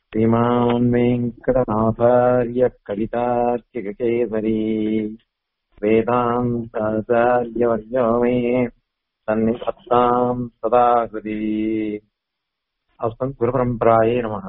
श्रीमान् वेङ्कटनाथार्य कवितार्किककेसरी वेदान्ताचार्यवर्यो मे सन्निधत्ताम् सदा हृदि अस्मत् குருபரம்பராயே நமக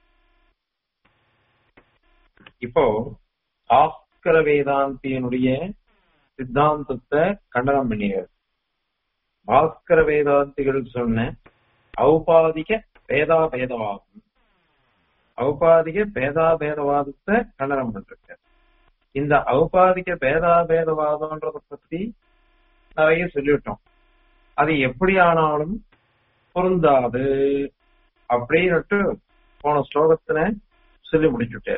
இப்போ ஆஸ்கர வேதாந்தியினுடைய சித்தாந்தத்தை கண்டனம் பண்ணினார் பாஸ்கர வேதாந்திகள் சொன்ன ஔபாதிக பேதா பேதவாதம் ஔபாதிக பேதா பேதவாதத்தை கண்டனம் பண்றாங்க இந்த ஔபாதிக பேதா பேதவாதம்ன்றத பத்தி நிறைய சொல்லிவிட்டோம் அது எப்படி ஆனாலும் பொருந்தாது அப்படின்னுட்டு போன ஸ்லோகத்துல சொல்லி முடிச்சுட்டார்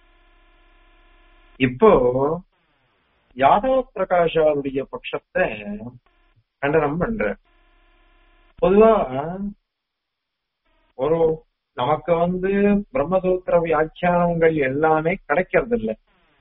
இப்போ யாதவ பிரகாஷாவுடைய பட்சத்தை கண்டனம் பண்ற பொதுவா ஒரு நமக்கு வந்து பிரம்மசூத்திர வியாக்கியானங்கள் எல்லாமே கிடைக்கிறது இல்ல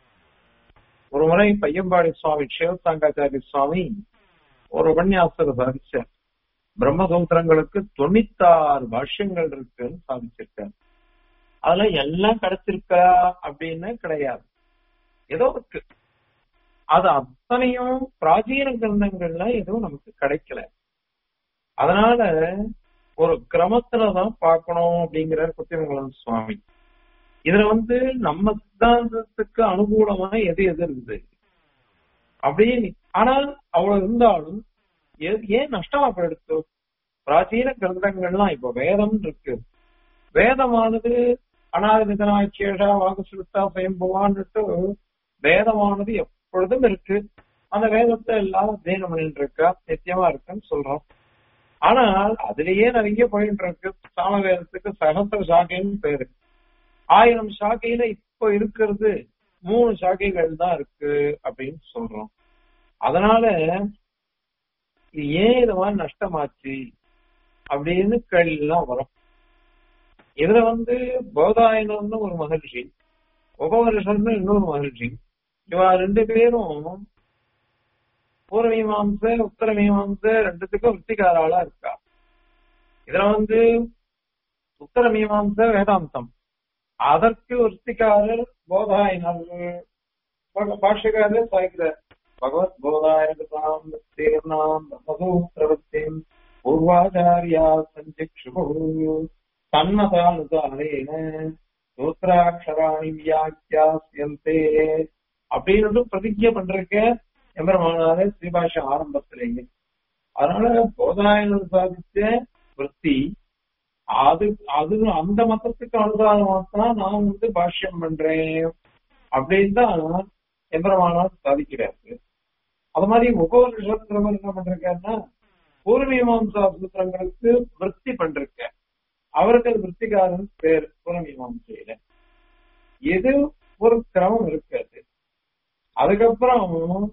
ஒரு முறை பையம்பாடி சுவாமி சிவசாங்காச்சாரிய சுவாமி ஒரு உபன்யாசத்தை சாதிச்சார் பிரம்மசூத்திரங்களுக்கு தொண்ணூத்தாறு பாஷ்யங்கள் இருக்குன்னு சாதிச்சிருக்காரு அதுல எல்லாம் கிடைச்சிருக்கா அப்படின்னு கிடையாது ஏதோ இருக்கு அது அத்தனையும் பிராச்சீன கிரந்தங்கள்ல எதுவும் நமக்கு கிடைக்கல அதனால ஒரு கிரமத்துலதான் பார்க்கணும் அப்படிங்கிறார் குத்திமங்கலம் சுவாமி இதுல வந்து நம்ம சித்தாந்தத்துக்கு அனுகூலமா எது எது இருக்குது அப்படின்னு ஆனால் அவ்வளவு இருந்தாலும் ஏன் நஷ்டமா போயிடுச்சு பிராச்சீன கிரந்தங்கள்லாம் இப்ப வேதம் இருக்கு வேதமானது அனாதிதனாச்சேஷா வாக்கு சுத்தா சுயம்புவான்ட்டு வேதமானது எப்பொழுதும் இருக்கு அந்த வேதத்தை எல்லாம் அத்தியனம் பண்ணிட்டு இருக்கா நித்தியமா இருக்குன்னு சொல்றோம் ஆனால் அதுலயே நிறைய போயிட்டு இருக்கு சாம வேதத்துக்கு சகசிர சாக்கைன்னு பேரு ஆயிரம் சாக்கையில இப்ப இருக்கிறது மூணு சாக்கைகள் தான் இருக்கு அப்படின்னு சொல்றோம் அதனால இது ஏன் இது மாதிரி நஷ்டமாச்சு அப்படின்னு கேள்வி எல்லாம் வரும் இதுல வந்து போதாயனம்னு ஒரு மகிழ்ச்சி உபவருஷம்னு இன்னொரு மகிழ்ச்சி இவா ரெண்டு பேரும் பூர்வ மீமாம்ச உத்தர மீமாம்ச ரெண்டுத்துக்கும் விற்பிகாராளா இருக்கா இதுல வந்து உத்தர மீமாம்ச வேதாந்தம் அதற்கு விற்பிகாரர் போதாயனர் பாஷகாரர் சாய்க்கிறார் பகவத் போதாயனாம் தீர்ணாம் பிரம்மசூத்திரவத்தின் பூர்வாச்சாரியா சஞ்சிக்ஷு தன்மதானுசாரேன சூத்ராட்சராணி வியாக்கியாசியந்தே அப்படின்னு பிரதிஜை பண்றக்க எம்பெருமானார ஸ்ரீபாஷ ஆரம்பத்திலேயே அதனால போதாயனர் சாதிச்ச விற்பி அது அது அந்த மதத்துக்கு அனுதானமா தான் நான் வந்து பாஷ்யம் பண்றேன் அப்படின்னு தான் எம்பெருமானார் சாதிக்கிறாரு அது மாதிரி உபவருஷங்கிறவர் என்ன பண்றாருன்னா பூர்வீமாம்சா சூத்திரங்களுக்கு விற்பி பண்றக்க அவருக்கு அது விற்பிகாரன் பேர் பூர்வீமாம்சையில எது ஒரு கிரமம் இருக்காது அதுக்கப்புறம்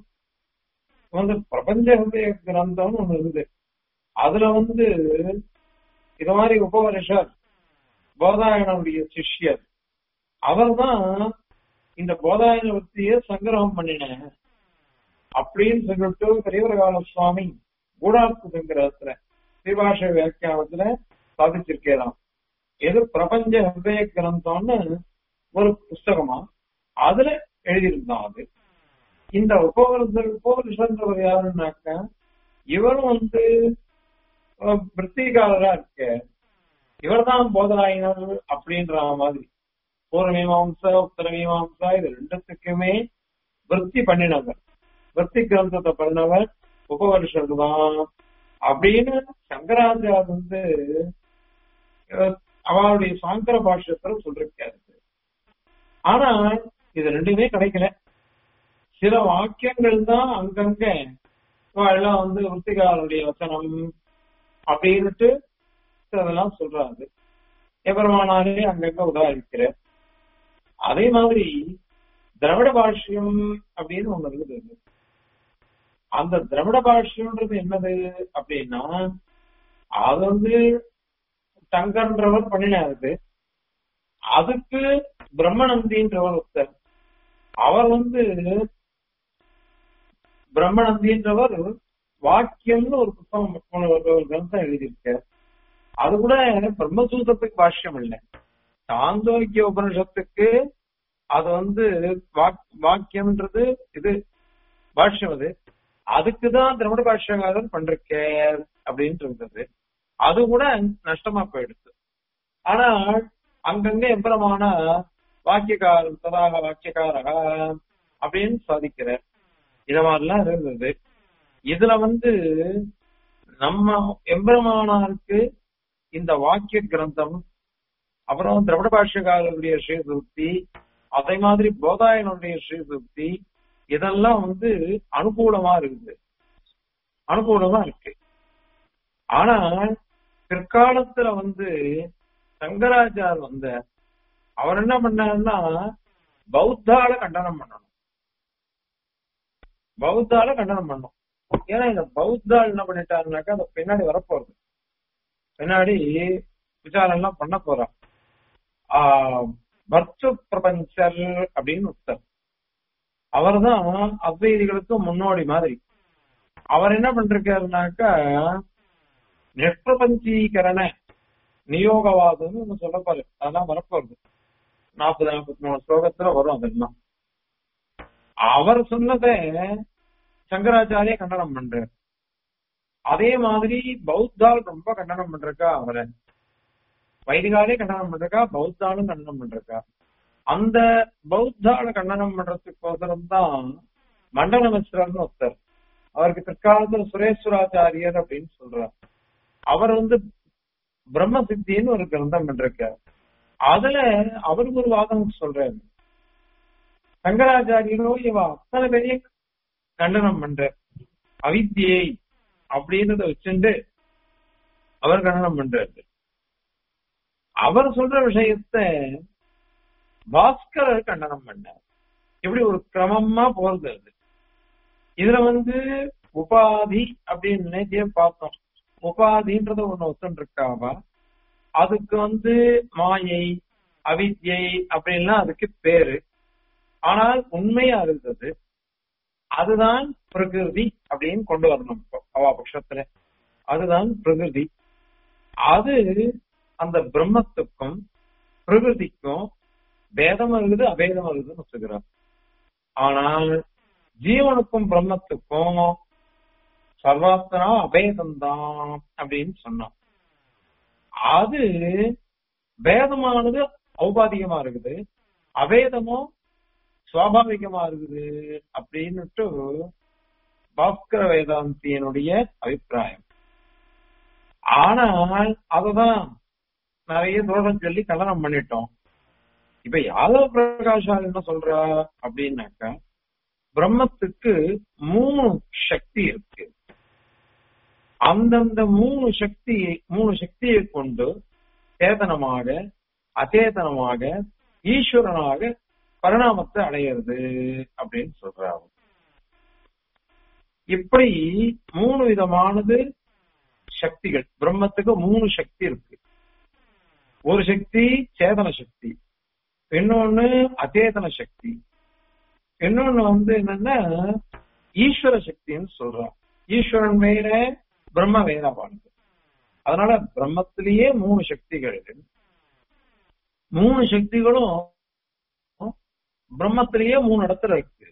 வந்து பிரபஞ்ச ஹிருதய கிரந்தம்னு ஒண்ணு இருக்குது அதுல வந்து இது மாதிரி உபவருஷர் போதாயனுடைய சிஷ்யர் அவர் தான் இந்த போதாயன வృத்திய சங்கிரகம் பண்ணின அப்படின்னு சொல்லிட்டு பெரியவரகால சுவாமி கூடார்த்து சங்கிரகத்துல ஸ்ரீபாஷ வியாக்கியானத்துல சாதிச்சிருக்கலாம் எது பிரபஞ்ச ஹிருதய கிரந்தம்னு ஒரு புஸ்தகமா அதுல எழுதியிருந்தான் அது இந்த உபவரசர் உபவருஷன்றவர் யாருன்னாக்க இவரும் வந்து விற்பிகாரரா இருக்க இவர் தான் போதராயினர் அப்படின்ற மாதிரி பூர்வமீமாம்சா உத்தரமீமாம்சா இது ரெண்டுத்துக்குமே விற்பி பண்ணினவர் விற்பி கிரந்தத்தை பண்ணவர் உபவருஷர் தான் அப்படின்னு சங்கராச்சார் வந்து அவருடைய சாங்கர பாஷ்யத்துல சொல்லிருக்காரு ஆனா இது ரெண்டுமே கிடைக்கல சில வாக்கியங்கள் தான் அங்கங்க எல்லாம் வந்து விற்பிகாரனுடைய வசனம் அப்படின்னுட்டு அதெல்லாம் சொல்றாரு எபெருமானாரே அங்கங்க உதாரிக்கிற அதே மாதிரி திராவிட பாஷ்யம் அப்படின்னு ஒண்ணு இருக்குது அந்த திராவிட பாஷ்யம்ன்றது என்னது அப்படின்னா அது வந்து தங்கன்றவர் பண்ணினாரு அதுக்கு பிரம்மநந்தின்றவர் ஒருத்தர் அவர் வந்து பிரம்மநந்தின்றவர் வாக்கியம்னு ஒரு புத்தகம் ஒரு கிரந்தம் எழுதியிருக்கார் அது கூட பிரம்மசூத்திரத்துக்கு பாஷ்யம் இல்லை சாந்தோக்கிய உபனிஷத்துக்கு அது வந்து வாக்- வாக்கியம்ன்றது இது பாஷ்யம் அது அதுக்குதான் திரவிட பாஷ்யகாரர் பண்றேன் அப்படின்ட்டு இருந்தது அது கூட நஷ்டமா போயிடுது ஆனா அங்கங்க எம்பலமான வாக்கியக்காரன் சதாக வாக்கியக்காரகா அப்படின்னு சாதிக்கிறார் இத மாதிரிலாம் இருந்தது இதுல வந்து நம்ம எம்பெருமானாருக்கு இந்த வாக்கிய கிரந்தம் அப்புறம் திரவிட பாஷ்யக்காரருடைய ஸ்ரீசுக்தி அதே மாதிரி போதாயனுடைய ஸ்ரீசுக்தி இதெல்லாம் வந்து அனுகூலமா இருக்குது அனுகூலமா இருக்கு ஆனா பிற்காலத்துல வந்து சங்கராச்சார் வந்த அவர் என்ன பண்ணாருன்னா பௌத்தால கண்டனம் பண்ணணும் பௌத்தால கண்டனம் பண்ணணும் ஏன்னா இந்த பௌத்தால் என்ன பண்ணிட்டாருனாக்கா அது பின்னாடி வரப்போறது பின்னாடி விசாரம் எல்லாம் பண்ண போறான் ஆஹ் பர்த்து பிரபஞ்சர் அப்படின்னு ஒருத்தர் அவர்தான் அத்வைதிகளுக்கு முன்னோடி மாதிரி அவர் என்ன பண்றாருனாக்கா நிஷ்பிரபஞ்சீகரண நியோகவாதம்னு ஒண்ணு சொல்ல போறாரு அதெல்லாம் வரப்போறது நாற்பது நாற்பத்தி மூணு ஸ்லோகத்துல வரும் அதெல்லாம் அவர் சொன்னதை சங்கராச்சாரிய கண்டனம் பண்றார் அதே மாதிரி பௌத்தால் ரொம்ப கண்டனம் பண்றக்கா அவரை வைதிகாலே கண்டனம் பண்றக்கா பௌத்தாலும் கண்டனம் பண்றக்கா அந்த பௌத்தால கண்டனம் பண்றதுக்கோசரம் தான் மண்டல மிஸ்ரர்னு ஒருத்தர் அவருக்கு பிற்காலத்துல சுரேஸ்வராச்சாரியர் அப்படின்னு சொல்றார் அவர் வந்து பிரம்ம சித்தின்னு ஒரு கிரந்தம் பண்றார் அதுல அவருக்கு ஒரு வாதம் சொல்றாரு சங்கராச்சாரியரோ இவ அத்தனை பெரிய கண்டனம் பண்ற அவித்தியை அப்படின்றத வச்சுட்டு அவர் கண்டனம் பண்றாரு அவர் சொல்ற விஷயத்த பாஸ்கரர் கண்டனம் பண்ணார் இப்படி ஒரு கிரமமா போறது அது இதுல வந்து உபாதி அப்படின்னு நேத்தியே பார்த்தோம் உபாதின்றத ஒண்ணு ஒத்துன்னு இருக்காவா அதுக்கு வந்து மாயை அவித்யை அப்படின்லாம் அதுக்கு பேரு ஆனால் உண்மையா இருந்தது அதுதான் பிரகிருதி அப்படின்னு கொண்டு வரணும் இப்போ அவா பட்சத்துல அதுதான் பிரகிருதி அது அந்த பிரம்மத்துக்கும் பிரகிருதிக்கும் பேதம் இருக்குது அபேதம் இருக்குதுன்னு வச்சுக்கிறார் ஆனால் ஜீவனுக்கும் பிரம்மத்துக்கும் சர்வாத்மனா அபேதம்தான் அப்படின்னு சொன்னான் அது பேதமானது ஔபாதிகமா இருக்குது அபேதமும் சுவாபாவிகமா இருக்குது அப்படின்னுட்டு பாஸ்கர வேதாந்தியனுடைய அபிப்பிராயம் ஆனால் அததான் நிறைய தோஷம் சொல்லி கண்டனம் பண்ணிட்டோம் இப்ப யாதவ பிரகாஷால் என்ன சொல்றா அப்படின்னாக்கா பிரம்மத்துக்கு மூணு சக்தி இருக்கு அந்தந்த மூணு சக்தி மூணு சக்தியை கொண்டு சேதனமாக அச்சேதனமாக ஈஸ்வரனாக பரிணாமத்தை அடையிறது அப்படின்னு சொல்றாங்க இப்படி மூணு விதமானது சக்திகள் பிரம்மத்துக்கு மூணு சக்தி இருக்கு ஒரு சக்தி சேதன சக்தி இன்னொன்னு அச்சேதன சக்தி இன்னொன்னு வந்து என்னன்னா ஈஸ்வர சக்தின்னு சொல்றான் ஈஸ்வரன் வேற பிரம்ம வேதமானது அதனால பிரம்மத்திலேயே மூணு சக்திகள் மூணு சக்திகளும் பிரம்மத்திலேயே மூணு இடத்துல இருக்கு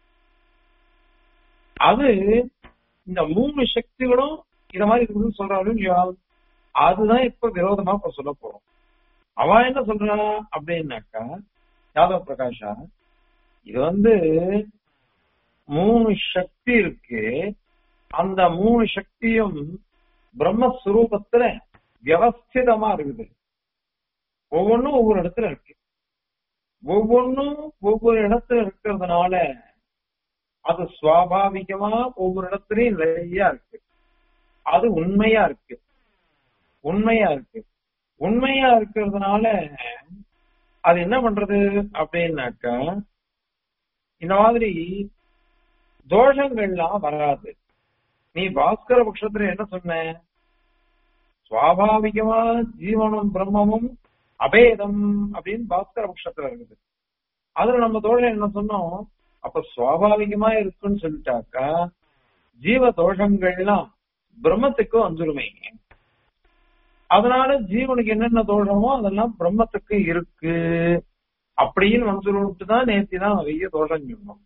அது இந்த மூணு சக்திகளும் இத மாதிரி இருக்குன்னு சொல்றாலும் அதுதான் இப்ப விரோதமா இப்ப சொல்ல போறோம் அவன் என்ன சொல்றா அப்படின்னாக்கா யாதவ பிரகாஷா இது வந்து மூணு சக்தி இருக்கு அந்த மூணு சக்தியும் பிரம்மஸ்வரூபத்துல வியவஸ்திதமா இருக்குது ஒவ்வொன்றும் ஒவ்வொரு இடத்துல இருக்கு ஒவ்வொன்றும் ஒவ்வொரு இடத்துல இருக்கிறதுனால அது சுவாபாவிகமா ஒவ்வொரு இடத்துலயும் நிறைய இருக்கு அது உண்மையா இருக்கு உண்மையா இருக்கு உண்மையா இருக்கிறதுனால அது என்ன பண்றது அப்படின்னாக்கா இந்த மாதிரி தோஷங்கள்லாம் வராது நீ பாஸ்கர பட்சத்துல என்ன சொன்ன சுவாபாவிகமா ஜீவனும் பிரம்மமும் அபேதம் அப்படின்னு பாஸ்கர பட்சத்துல இருக்குது அதுல நம்ம தோழன் என்ன சொன்னோம் அப்ப சுவாபாவிகமா இருக்குன்னு சொல்லிட்டாக்கா ஜீவ தோஷங்கள்லாம் பிரம்மத்துக்கு வந்துருமே அதனால ஜீவனுக்கு என்னென்ன தோஷமோ அதெல்லாம் பிரம்மத்துக்கு இருக்கு அப்படின்னு வந்து சொல்லிட்டு தான் நேத்தி தான் நிறைய தோஷம் சொன்னோம்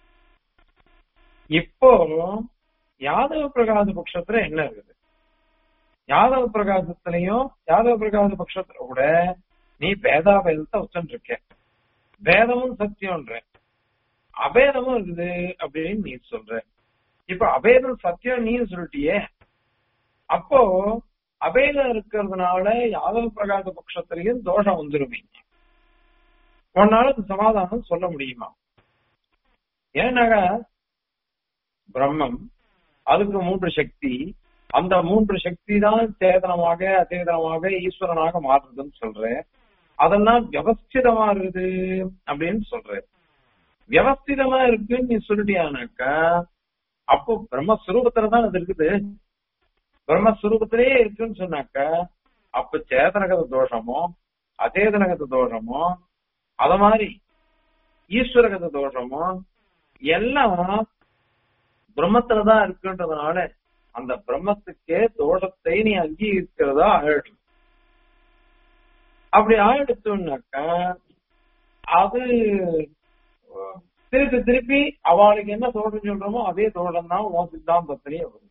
இப்போ யாதவ பிரகாச பட்சத்துல என்ன இருக்குது யாதவ பிரகாசத்திலையும் யாதவ பிரகாச பட்சத்துல கூட நீ பேதாபேதத்தை வச்சுட்டு இருக்க பேதமும் சத்தியம்ன்ற அபேதமும் இருக்குது அப்படின்னு நீ சொல்ற இப்ப அபேதம் சத்தியம் நீ சொல்லிட்டியே அப்போ அபேதம் இருக்கிறதுனால யாதவ பிரகாச பட்சத்திலையும் தோஷம் வந்துருவீங்க உன்னால அது சமாதானம் சொல்ல முடியுமா ஏன்னாக்கா பிரம்மம் அதுக்கு மூன்று சக்தி அந்த மூன்று சக்தி தான் சேதனமாக அச்சேதனமாக ஈஸ்வரனாக மாறுதுன்னு சொல்றேன் அதெல்லாம் வியவஸ்திதமா இருக்குது அப்படின்னு சொல்றேன் வியவஸ்திதமா இருக்குன்னு நீ சொல்லிட்டியானாக்கா அப்போ பிரம்மஸ்வரூபத்துல தான் அது இருக்குது பிரம்மஸ்வரூபத்திலேயே இருக்குன்னு சொன்னாக்கா அப்ப சேதனகத தோஷமோ அச்சேதனகத தோஷமோ அத மாதிரி ஈஸ்வரகத தோஷமோ எல்லாம் பிரம்மத்துலதான் இருக்குன்றதுனால அந்த பிரம்மத்துக்கே தோஷத்தை நீ அங்கீகரிக்கிறதா ஆயிடும் அப்படி ஆயிடுச்சுன்னாக்கா அது திருப்பி திருப்பி அவளுக்கு என்ன தோஷம் சொல்றோமோ அதே தோஷம் தான் உன் சித்தாந்தத்திலேயே வரும்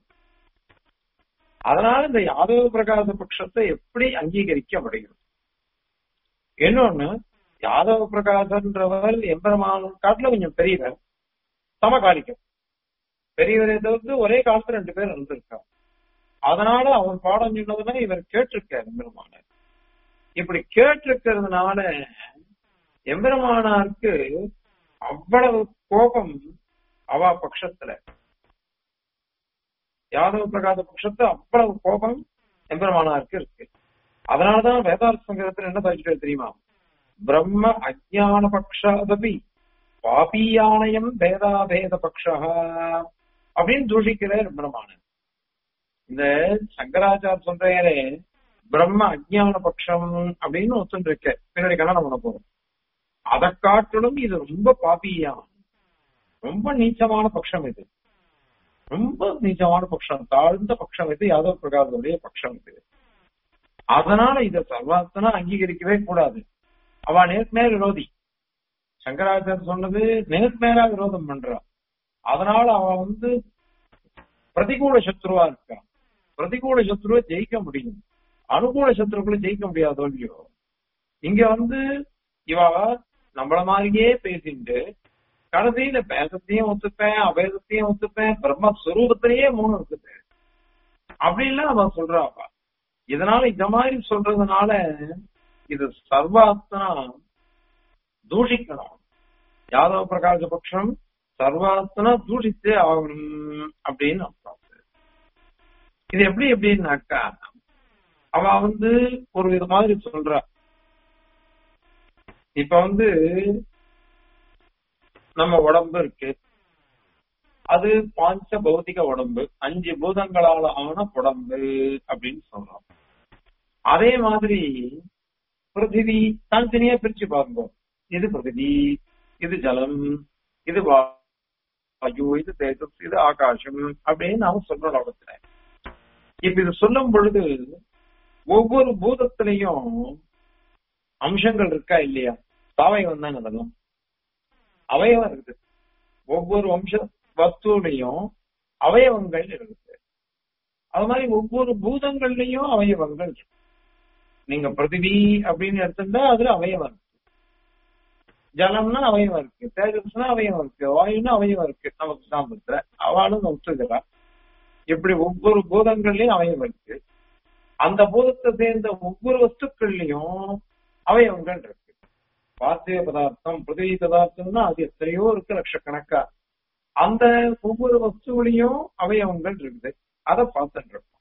அதனால இந்த யாதவ பிரகாச பட்சத்தை எப்படி அங்கீகரிக்கப்படுகிறது இன்னொன்னு யாதவ பிரகாசன்றவர் எம்பெருமானும் காட்டுல கொஞ்சம் பெரியவர் சமகாலிக்கம் பெரியவரை தவிர்த்து ஒரே காலத்துல ரெண்டு பேர் இருந்திருக்காங்க அதனால அவர் பாடம் சொன்னதுன்னா இவர் கேட்டிருக்கார் எம்பெருமானார் இப்படி கேட்டிருக்கிறதுனால எம்பெருமானாருக்கு அவ்வளவு கோபம் அவ பட்சத்துல யாதவ பிரகாச பட்சத்துல அவ்வளவு கோபம் எம்பெருமானாருக்கு இருக்கு அதனாலதான் வேதார்த்த சங்கரத்துல என்ன சொல்லிட்டு தெரியுமா பிரம்ம அஜான பக்ஷாதபி பாபியானயம் பேதாபேத பக்ஷா அப்படின்னு தூஷிக்கிறார் பிரம்மானன் இந்த சங்கராச்சார் சொல்றாரே பிரம்ம அஜான பட்சம் அப்படின்னு ஒத்துட்டு இருக்க பின்னாடி கல்யாணம் பண்ண போறோம் அதை காட்டிலும் இது ரொம்ப பாபியான ரொம்ப நீச்சமான பட்சம் இது ரொம்ப நீச்சமான பட்சம் தாழ்ந்த பட்சம் இது யாதவ பிரகாசனுடைய பட்சம் இது அதனால இத சர்வாத்தனா அங்கீகரிக்கவே கூடாது அவ நேர்மேல் விரோதி சங்கராச்சாரியர் சொன்னது நேர்மேலா விரோதம் பண்றா அதனால அவ வந்து பிரதிகூல சத்ருவா இருக்கா பிரதிகூல சத்ருவை ஜெயிக்க முடியும் அனுகூல சத்ருக்களை ஜெயிக்க முடியாதோ இல்லையோ இங்க வந்து இவ நம்மள மாதிரியே பேசிட்டு கடைசியில பேசத்தையும் ஒத்துப்பேன் அபேதத்தையும் ஒத்துப்பேன் பிரம்மஸ்வரூபத்திலேயே மூணு இருக்குது அப்படின்லாம் அவ சொல்றாப்பா இதனால இந்த மாதிரி சொல்றதுனால இது சர்வாத்மனா தூஷிக்கணும் யாதவ பிரகாச பட்சம் சர்வாத்மனா தூஷித்தே ஆகணும் அப்படின்னு அர்த்தம் இது எப்படி எப்படின்னாக்கா அவ வந்து ஒரு இது மாதிரி சொல்றா இப்ப வந்து நம்ம உடம்பு இருக்கு அது பாஞ்ச பௌதிக உடம்பு அஞ்சு பூதங்களால ஆன உடம்பு அப்படின்னு சொல்றோம் அதே மாதிரி பிருத்திவி தனித்தனியா பிரிச்சு பார்ப்போம் இது பிருத்திவி இது ஜலம் இது வாயு இது தேஜஸ் இது ஆகாசம் அப்படின்னு நாம சொல்றோம் லோகத்துல இப்ப இது சொல்லும் பொழுது ஒவ்வொரு பூதத்திலையும் அம்சங்கள் இருக்கா இல்லையா சாவயம் தான் அதெல்லாம் அவயவம் இருக்குது ஒவ்வொரு வம்ச வஸ்துலையும் அவயவங்கள் இருக்குது அது மாதிரி ஒவ்வொரு பூதங்கள்லயும் அவயவங்கள் இருக்கு நீங்க பிருத்திவி அப்படின்னு எடுத்துட்டா அதுல அவயவம் இருக்கு ஜலம்னா அவயவம் இருக்கு தேஜஸ்னா அவயவம் இருக்கு வாயுன்னா அவயவம் இருக்கு நமக்கு சாம்பத்துல அவளும் ஒத்துக்கிறா இப்படி ஒவ்வொரு பூதங்கள்லயும் அவயவம் இருக்கு அந்த பூதத்தை சேர்ந்த ஒவ்வொரு வஸ்துக்கள்லயும் அவயவங்கள் இருக்கு பார்த்திவ பதார்த்தம் பிருத்திவி பதார்த்தம்னா அது எத்தனையோ இருக்கு லட்சக்கணக்கா அந்த ஒவ்வொரு வஸ்துவிலையும் அவயவங்கள் இருக்குது அதை பார்த்துட்டு இருக்கோம்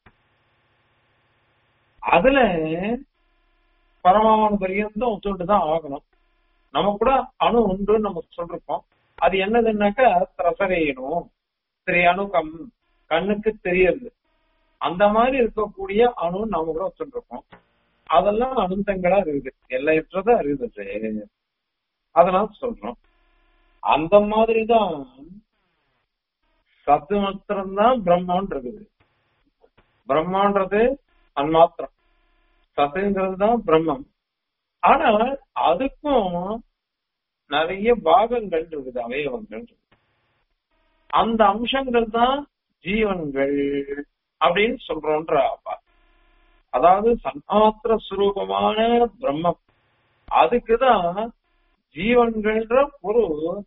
அதுல பரமாணு பரியந்தம் ஒத்துட்டு தான் ஆகணும் நம்ம கூட அணு உண்டுன்னு நம்ம சொல்றோம் அது என்னதுன்னாக்கா ரசரேயணும் திரை அணுக்கம் கண்ணுக்கு தெரியறது அந்த மாதிரி இருக்கக்கூடிய அணு நம்ம கூட வச்சுருக்கோம் அதெல்லாம் அனந்தங்களா இருக்குது எல்லையற்றதா இருக்குது அதெல்லாம் சொல்றோம் அந்த மாதிரிதான் சத்து மாத்திரம்தான் பிரம்மான் இருக்குது பிரம்மான்றது அன்மாத்திரம் சத்துங்கிறது தான் பிரம்மம் ஆனால் அதுக்கும் நிறைய பாகங்கள் இருக்குது அவயவங்கள் இருக்குது. அந்த அம்சங்கள் தான் ஜீவன்கள் அப்படின்னு சொல்றோன்ற அப்பா அதாவது சன்மாத்திர சுரூபமான பிரம்மம் அதுக்குதான் ஜீவன்கள்ன்ற ஒரு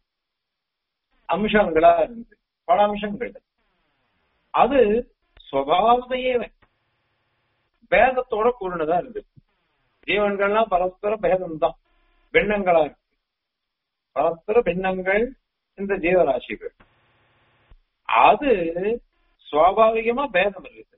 அம்சங்களா இருக்கு பல அம்சங்கள் அது சுவாவத்தையே பேதத்தோட கூடினதா இருக்கு ஜீவன்கள்லாம் பரஸ்பர பேதம் தான் பின்னங்களா இருக்கு பரஸ்பர பின்னங்கள் இந்த ஜீவராசிகள் அது சுவாபாவிகமா பேதம் இருக்குது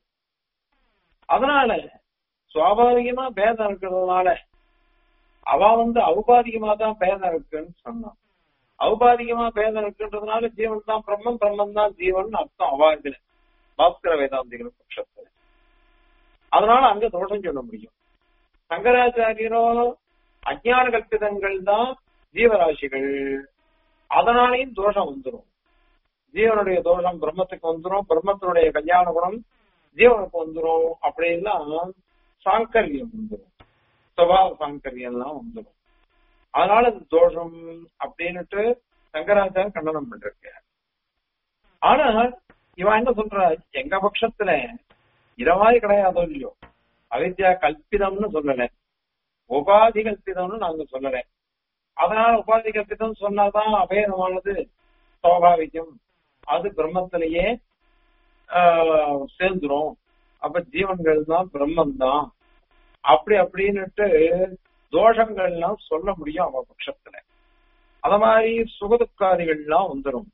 அதனால சுவாபாவிகமா பேதம் இருக்கிறதுனால அவ வந்து ஔபாதிகமா தான் பேதம் இருக்குன்னு சொன்னான் ஔபாதிகமா பேதம் இருக்குன்றதுனால ஜீவன் தான் பிரம்மம் பிரம்மம் தான் ஜீவன் அர்த்தம் அவாதில பாஸ்கர வேதாந்திகள் பட்சத்துல அதனால அங்க தோஷம் சொல்ல முடியும் சங்கராச்சாரியரோ அஜ்ஞான கல்பிதங்கள் தான் ஜீவராசிகள் அதனாலையும் தோஷம் வந்துடும் ஜீவனுடைய தோஷம் பிரம்மத்துக்கு வந்துடும் பிரம்மத்தினுடைய கல்யாண குணம் ஜீவனுக்கு வந்துடும் அப்படின்லாம் சாங்கரியம் வந்துடும் சுபாவ சாங்கரியம் எல்லாம் வந்துடும் அதனால இது தோஷம் அப்படின்னுட்டு சங்கராச்சாரியர் கண்டனம் பண்ணிருக்க ஆனா இவன் என்ன சொல்ற எங்க பட்சத்துல இத மாதிரி கிடையாதோ இல்லையோ அவித்யா கல்பிதம்னு சொல்லல உபாதி கல்பிதம்னு நாங்க சொல்லல அதனால உபாதி கல்பிதம் சொன்னாதான் அபேதமானது சுவாபாவிகம் அது பிரம்மத்திலேயே ஆஹ், சேர்ந்துரும் அப்ப ஜீவன்கள் தான் பிரம்மம் தான் அப்படி அப்படின்னுட்டு தோஷங்கள்லாம் சொல்ல முடியும் அவ பட்சத்துல அத மாதிரி சுகதுக்காரிகள்லாம் வந்துரும்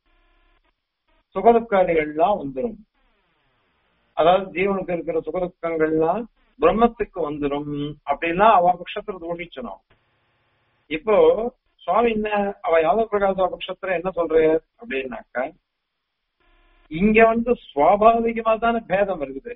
சுகதுக்காரிகள்லாம் வந்துரும் அதாவது ஜீவனுக்கு இருக்கிற சுகதுக்கங்கள்லாம் பிரம்மத்துக்கு வந்துரும் அப்படின்லாம் அவ பட்சத்துல தோஷிச்சனும் இப்போ சுவாமி என்ன அவ யாதவ பிரகாச பட்சத்துல என்ன சொல்ற அப்படின்னாக்கா இங்க வந்து சுவாபாவிகமா தானே பேதம் இருக்குது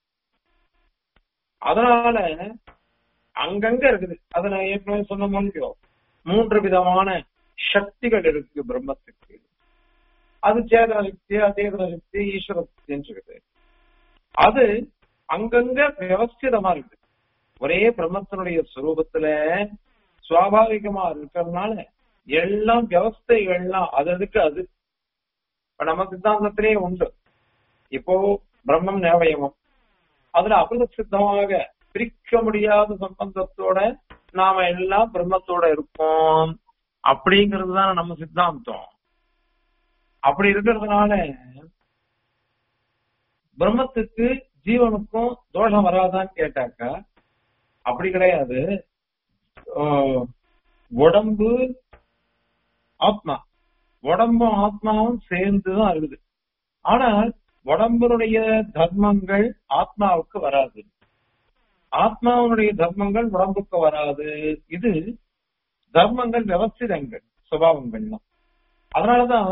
அதனால அங்கங்க இருக்குது அத நான் ஏற்கனவே சொன்ன முடியும் மூன்று விதமான சக்திகள் இருக்கு பிரம்மத்துக்கு அது சேதன சக்தி அதேதன சக்தி ஈஸ்வர சக்தின்னு இருக்குது அது அங்கங்க வியவஸ்திதமா இருக்குது ஒரே பிரம்மத்தினுடைய சுரூபத்துல சுவாபாவிகமா இருக்கிறதுனால எல்லாம் வியவஸ்தைகள்லாம் அது அதுக்கு அது இப்ப நம்ம சித்தாந்தத்திலே உண்டு இப்போ பிரம்மம் நேவயமம் அதுல அபிருத சித்தமாக பிரிக்க முடியாத சம்பந்தத்தோட நாம எல்லாம் பிரம்மத்தோட இருப்போம் அப்படிங்கிறது தான் நம்ம சித்தாந்தம் அப்படி இருக்கிறதுனால பிரம்மத்துக்கு ஜீவனுக்கும் தோஷம் வராதான்னு கேட்டாக்கா அப்படி கிடையாது ஆஹ் உடம்பு ஆத்மா உடம்பும் ஆத்மாவும் சேர்ந்துதான் இருக்குது ஆனால் உடம்புடைய தர்மங்கள் ஆத்மாவுக்கு வராது ஆத்மாவுடைய தர்மங்கள் உடம்புக்கு வராது இது தர்மங்கள் விவஸ்திதங்கள் சுபாவங்கள்லாம் அதனாலதான்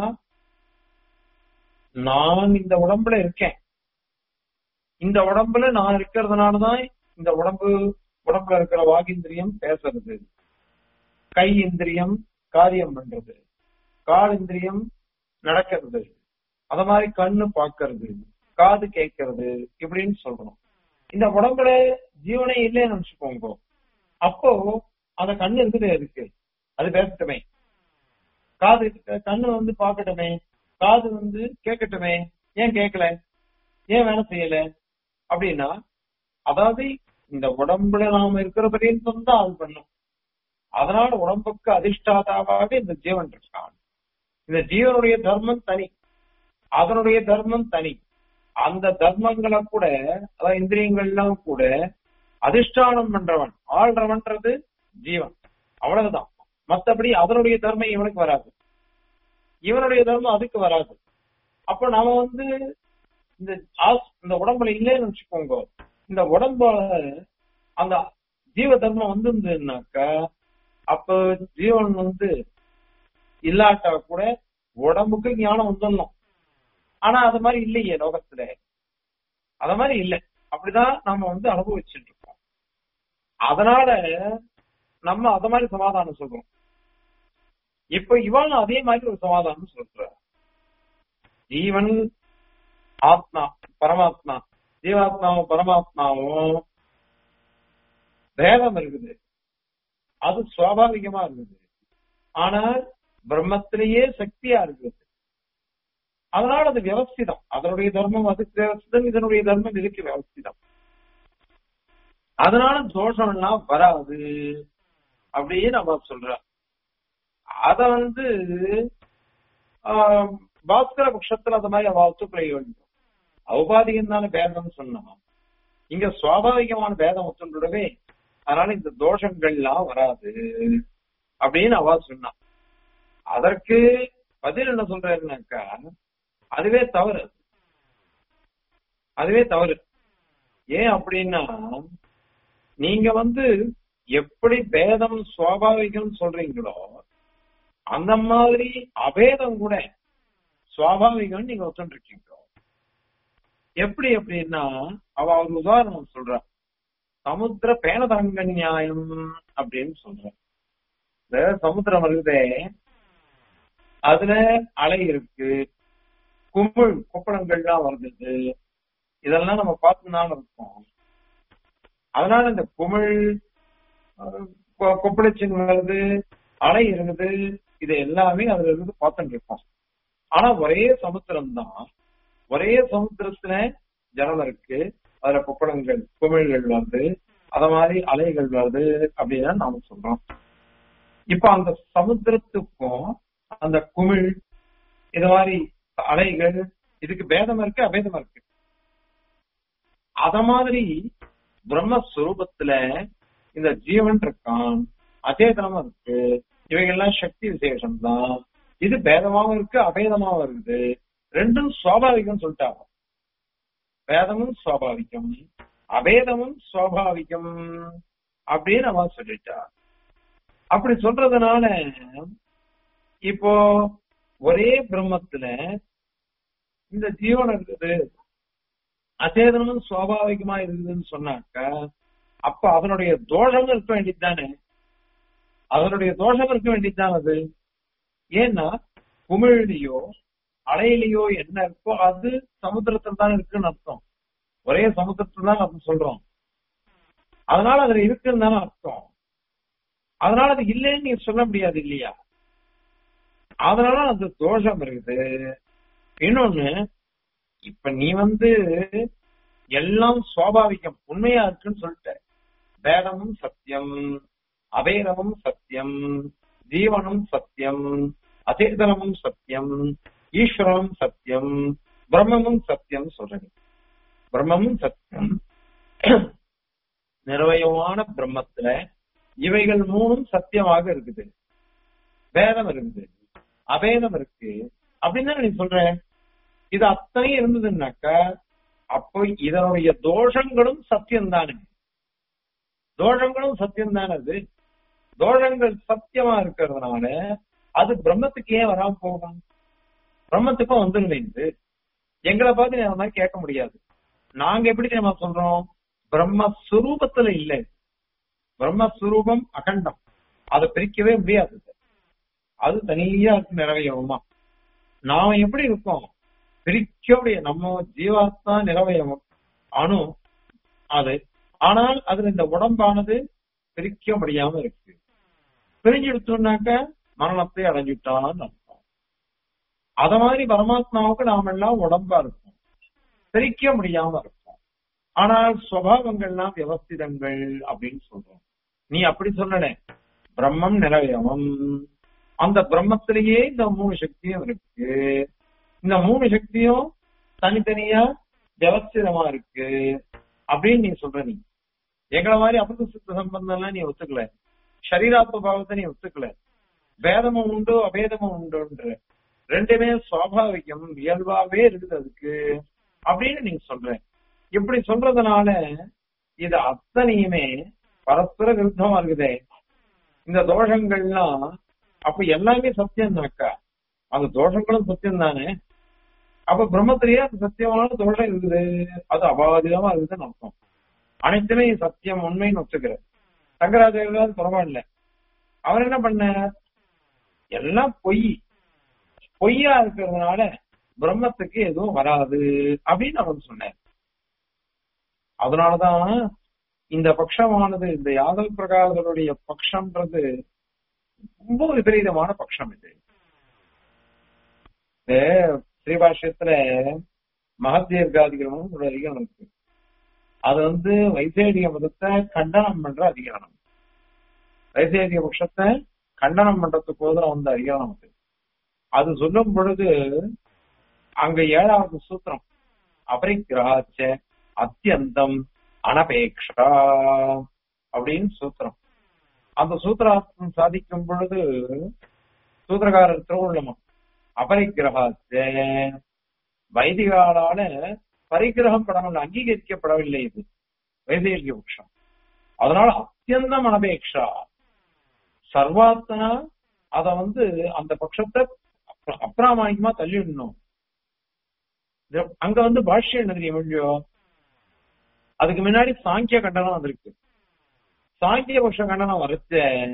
நான் இந்த உடம்புல இருக்கேன் இந்த உடம்புல நான் இருக்கிறதுனாலதான் இந்த உடம்பு உடம்புல இருக்கிற வாகிந்திரியம் பேசுறது கை இந்திரியம் காரியம் பண்றது கால் இந்திரியம் நடக்கிறது அத மாதிரி கண்ணு பாக்குறது காது கேட்கறது இப்படின்னு சொல்றோம் இந்த உடம்புல ஜீவனே இல்லைன்னு நினைச்சுக்கோங்க அப்போ அந்த கண்ணு இருக்குது இருக்கு அது பேசட்டுமே காது கண்ணு வந்து பாக்கட்டுமே காது வந்து கேட்கட்டுமே ஏன் கேட்கல ஏன் வேலை செய்யல அப்படின்னா அதாவது இந்த உடம்புல நாம இருக்கிற பரியந்தம் தான் அது பண்ணும் அதனால உடம்புக்கு அதிஷ்டாதாவாக இந்த ஜீவன் இருக்கான் இந்த ஜீவனுடைய தர்மம் தனி அதனுடைய தர்மம் தனி அந்த தர்மங்களை கூட அதாவது இந்திரியங்கள்லாம் கூட அதிஷ்டானம் பண்றவன் ஆள்றவன்றது ஜீவன் அவ்வளவுதான் மத்தபடி அதனுடைய தர்மம் இவனுக்கு வராது இவனுடைய தர்மம் அதுக்கு வராது அப்ப நாம வந்து இந்த ஆஸ்- இந்த உடம்புல இல்லைன்னு வச்சுக்கோங்க இந்த உடம்புல அந்த ஜீவ தர்மம் வந்திருந்ததுனாக்கா அப்ப ஜீவன் வந்து இல்லாட்டா கூட உடம்புக்கு ஞானம் வந்துடணும் ஆனா அது மாதிரி இல்லையே லோகத்துல அத மாதிரி இல்லை அப்படிதான் நாம வந்து அனுபவிச்சுட்டு இருக்கோம் அதனால நம்ம அத மாதிரி சமாதானம் சொல்றோம் இப்ப இவன் அதே மாதிரி ஒரு சமாதானம் சொல்ற ஜீவன் ஆத்மா பரமாத்மா ஜீவாத்மாவும் பரமாத்மாவும் பேதம் இருக்குது அது சுவாபாவிகமா இருக்குது ஆனால் பிரம்மத்திலேயே சக்தியா இருக்குது அதனால அது வியவஸ்திதம் அதனுடைய தர்மம் அதுக்கு வியவஸ்திதம் இதனுடைய தர்மம் இதுக்கு வியவஸ்திதம் அதனால தோஷம் எல்லாம் வராது அப்படின்னு நம்ம சொல்றோம் அத வந்து ஆஹ், பாஸ்கர பட்சத்துல அந்த மாதிரி அவ ஒத்துக்கொள்ள வேண்டும் ஔபாதிகம் தானே பேதம் சொன்னோம் இங்க சுவாபாவிகமான பேதம் ஒத்துண்டுடவே அதனால இந்த தோஷங்கள்லாம் வராது அப்படின்னு அவ சொன்னான் அதற்கு பதில் என்ன சொல்றாருனாக்கா அதுவே தவறு அதுவே தவறு ஏன் அப்படின்னா நீங்க வந்து எப்படி பேதம் சுவாபாவிகம் சொல்றீங்களோ அந்த மாதிரி அபேதம் கூட சுவாபாவிகம் நீங்க ஒத்துருக்கீங்க எப்படி அப்படின்னா அவ ஒரு உதாரணம் சொல்றா சமுத்திர பேனதரங்க நியாயம் அப்படின்னு சொல்ற இந்த சமுத்திரம் இருக்குதே அதுல அலை இருக்கு குமிழ் கொப்பளங்கள்லாம் வருது இதெல்லாம் நம்ம பார்த்துதான் இருக்கோம் அதனால இந்த குமிழ் அஹ், கொ- கொப்பளிச்சின் வருது அலை இருக்குது இது எல்லாமே அதுல இருந்து பார்த்துட்டு இருக்கோம் ஆனா ஒரே சமுத்திரம் தான் ஒரே சமுத்திரத்துல ஜலம் இருக்கு அதுல கொப்பளங்கள் குமிழ்கள் வருது அத மாதிரி அலைகள் வருது அப்படின்னு நாம சொல்றோம் இப்ப அந்த சமுத்திரத்துக்கும் அந்த குமிழ் இது மாதிரி அலைகள் இதுக்கு பேதம் இருக்கு அபேதம் இருக்கு அத மாதிரி பிரம்மஸ்வரூபத்துல இந்த ஜீவன் இருக்கான் அச்சேதனமா இருக்கு இவைகள்லாம் சக்தி விசேஷம் தான் இது பேதமாவும் இருக்கு அபேதமாவும் இருக்குது ரெண்டும் சுவாபாவிகம் சொல்லிட்டாங்க வேதமும் சுவாபாவிகம் அபேதமும் சுவாபாவிகம் அப்படின்னு அவன் சொல்லிட்டா அப்படி சொல்றதுனால இப்போ ஒரே பிரம்மத்துல இந்த ஜீவன் இருக்குது அச்சேதனமும் சுவாபாவிகமா இருக்குதுன்னு சொன்னாக்க அப்ப அதனுடைய தோஷம் இருக்க வேண்டியதுதானே அதனுடைய தோஷம் இருக்க வேண்டியதுதான் அது ஏன்னா குமிழ்லையோ அலையிலையோ என்ன இருக்கோ அது சமுத்திரத்தில் தான் இருக்குன்னு அர்த்தம் ஒரே சமுத்திரத்தில் தான் நம்ம சொல்றோம் அதனால அதுல இருக்குன்னு தானே அர்த்தம் அதனால அது இல்லைன்னு நீங்க சொல்ல முடியாது இல்லையா அதனால அந்த தோஷம் இருக்குது இன்னொன்னு இப்ப நீ வந்து எல்லாம் சுவாபாவிகம் உண்மையா இருக்குன்னு சொல்லிட்ட வேதமும் சத்தியம் அபேதமும் சத்தியம் ஜீவனும் சத்தியம் அச்சேதனமும் சத்தியம் ஈஸ்வரனும் சத்தியம் பிரம்மமும் சத்தியம் சொல்றேன் பிரம்மமும் சத்தியம் நிர்வயமான பிரம்மத்துல இவைகள் மூணும் சத்தியமாக இருக்குது வேதம் இருக்குது அபேதம் இருக்கு அப்படின்னு தானே நீ சொல்ற இது அத்தனை இருந்ததுன்னாக்க அப்போ இதனுடைய தோஷங்களும் சத்தியம் தானே தோஷங்களும் சத்தியம் தானே அது தோஷங்கள் சத்தியமா இருக்கிறதுனால அது பிரம்மத்துக்கு ஏன் வராம போகும் பிரம்மத்துக்கும் வந்துருங்க இது எங்களை பார்த்து நீ அந்த மாதிரி கேட்க முடியாது நாங்க எப்படி தெரியுமா சொல்றோம் பிரம்மஸ்வரூபத்துல இல்லை பிரம்மஸ்வரூபம் அகண்டம் அதை பிரிக்கவே முடியாது அது தனியா இருக்கு நிறைவேயமா நாம எப்படி இருக்கோம் பிரிக்க முடியாது நம்ம ஜீவாத்மா நிறைவேயமும் அணு அது ஆனால் அதுல இந்த உடம்பானது பிரிக்க முடியாம இருக்கு பிரிஞ்சு எடுத்தோம்னாக்க மரணத்தை அடைஞ்சுட்டான்னு அர்த்தம் அத மாதிரி பரமாத்மாவுக்கு நாம எல்லாம் உடம்பா இருக்கும் பிரிக்க முடியாம இருக்கும் ஆனால் சுவாவங்கள்லாம் வியவஸ்திதங்கள் அப்படின்னு சொல்றோம் நீ அப்படி சொல்லல பிரம்மம் நிலவயமம் அந்த பிரம்மத்திலேயே இந்த மூணு சக்தியும் இருக்கு இந்த மூணு சக்தியும் தனித்தனியா வியவஸ்திதமா இருக்கு அப்படின்னு நீ சொல்ற நீ எங்களை மாதிரி அமிர்த சித்த சம்பந்தம் எல்லாம் நீ ஒத்துக்கல சரீராத்ம பாவத்தை நீ ஒத்துக்கல வேதமும் உண்டு அபேதமும் உண்டுன்ற ரெண்டுமே சுவாபாவிகம் இயல்பாவே இருக்குது அதுக்கு அப்படின்னு நீங்க சொல்ற இப்படி சொல்றதுனால இது அத்தனையுமே பரஸ்பர விருத்தமா இருக்குதே இந்த தோஷங்கள்லாம் அப்ப எல்லாமே சத்தியம்னாக்கா அந்த தோஷங்களும் சத்தியம் தானே அப்ப பிரம்மத்திலேயே அது சத்தியமான தோஷம் இருக்குது அது அபாதிதமா இருக்குதுன்னு அர்த்தம் அனைத்துமே சத்தியம் உண்மைன்னு ஒத்துக்கிற சங்கராச்சாரியர் பரவாயில்ல அவர் என்ன பண்ண எல்லாம் பொய் பொய்யா இருக்கிறதுனால பிரம்மத்துக்கு எதுவும் வராது அப்படின்னு அவர் சொன்னார் அதனாலதான் இந்த பட்சமானது இந்த யாதவ் பிரகாசருடைய பட்சம்ன்றது ரொம்ப விபரீதமான பட்சம் இது இந்த ஸ்ரீபாஷ்யத்துல மகத்தீர்காதிகரணம் ஒரு அதிகாரம் இருக்கு அது வந்து வைசேடிய மதத்தை கண்டனம் பண்ற அதிகாரம் வைசேடிய பட்சத்தை கண்டனம் பண்றதுக்கு போதும் வந்த அதிகாரம் அது அது சொல்லும் பொழுது அங்க ஏழாவது சூத்திரம் அபரிக்கிராச்ச அத்தியந்தம் அனபேக்ஷா அப்படின்னு சூத்திரம் அந்த சூத்திரார்த்தம் சாதிக்கும் பொழுது சூத்திரகாரர் திருவுள்ளமா அபரிக்கிரகாச்ச வைதிகாலால பரிகிரகம் படங்கள் அங்கீகரிக்கப்படவில்லை இது வைதேகிய பட்சம் அதனால அத்தியந்தம் அனபேக்ஷா சர்வாத்தனா அத வந்து அந்த பட்சத்தை அப்ர- அப்ராமாணிகமா தள்ளிடணும் இது அங்க வந்து பாஷ்யம் என்ன தெரியும் இல்லையோ அதுக்கு முன்னாடி சாங்கிய கண்டனம் வந்திருக்கு சாங்கிய பட்ச கண்டனம் வரைச்ச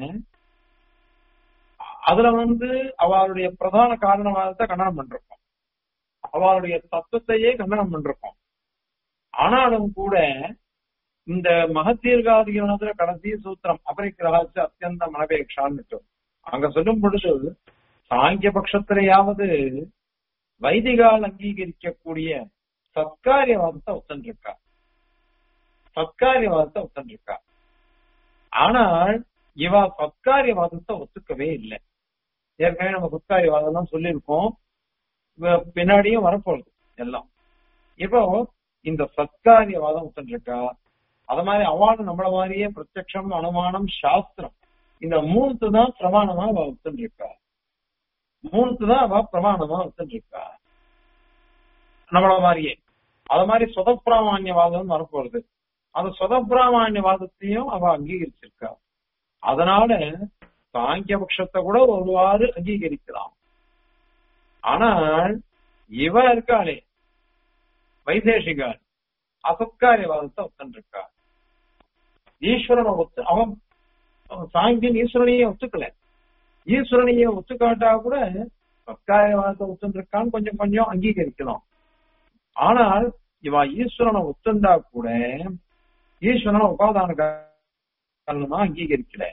அதுல வந்து அவளுடைய பிரதான காரணவாதத்தை கண்டனம் பண்றோம் அவளுடைய தத்துவத்தையே கண்டனம் பண்றோம் ஆனாலும் கூட இந்த மகத்தீர்காதிகரணத்துல கடைசி சூத்திரம் அபரிக்கிரகாச்சு அத்தியந்த மனபேக்ஷான்னு அங்க சொல்லும் பொழுது சாங்கிய பட்சத்திலேயாவது வைதிகால் அங்கீகரிக்கக்கூடிய சத்காரியவாதத்தை ஒத்தன்றிருக்கா சத்காரியவாதத்தை ஒத்தன்றிருக்கா ஆனால் இவ சத்காரியவாதத்தை ஒத்துக்கவே இல்லை ஏற்கனவே நம்ம சத்காரியவாதம் தான் சொல்லியிருக்கோம் இவ பின்னாடியும் வரப்போகுது எல்லாம் இப்போ இந்த சத்காரியவாதம் ஒத்துருக்கா அத மாதிரி அவார்டு நம்மள மாதிரியே பிரத்யக்ஷம் அனுமானம் சாஸ்திரம் இந்த மூணுத்து தான் பிரமாணமா அவ ஒத்துருக்கா மூணுத்து தான் அவ பிரமாணமா ஒத்துருக்கா நம்மள மாதிரியே அத மாதிரி சொதப்பிராமான்யவாதம் வரப்போறது அந்த சொதப்பிராமான்யவாதத்தையும் அவ அங்கீகரிச்சிருக்கா அதனால சாங்கிய பட்சத்தை கூட ஒருவாறு அங்கீகரிக்கலாம் ஆனால் இவ இருக்காளே வைதேசிகாள் அசத்காரியவாதத்தை ஒத்தன்றிருக்கா ஈஸ்வரனை ஒத்து அவன் அவன் சாங்கியன் ஈஸ்வரனையே ஒத்துக்கல ஈஸ்வரனையே ஒத்துக்காட்டா கூட சத்காரியவாதத்தை ஒத்துருக்கான்னு கொஞ்சம் கொஞ்சம் அங்கீகரிக்கலாம் ஆனால் இவ ஈஸ்வரனை ஒத்துண்டா கூட ஈஸ்வரனை உபாதான காரணமா அங்கீகரிக்கல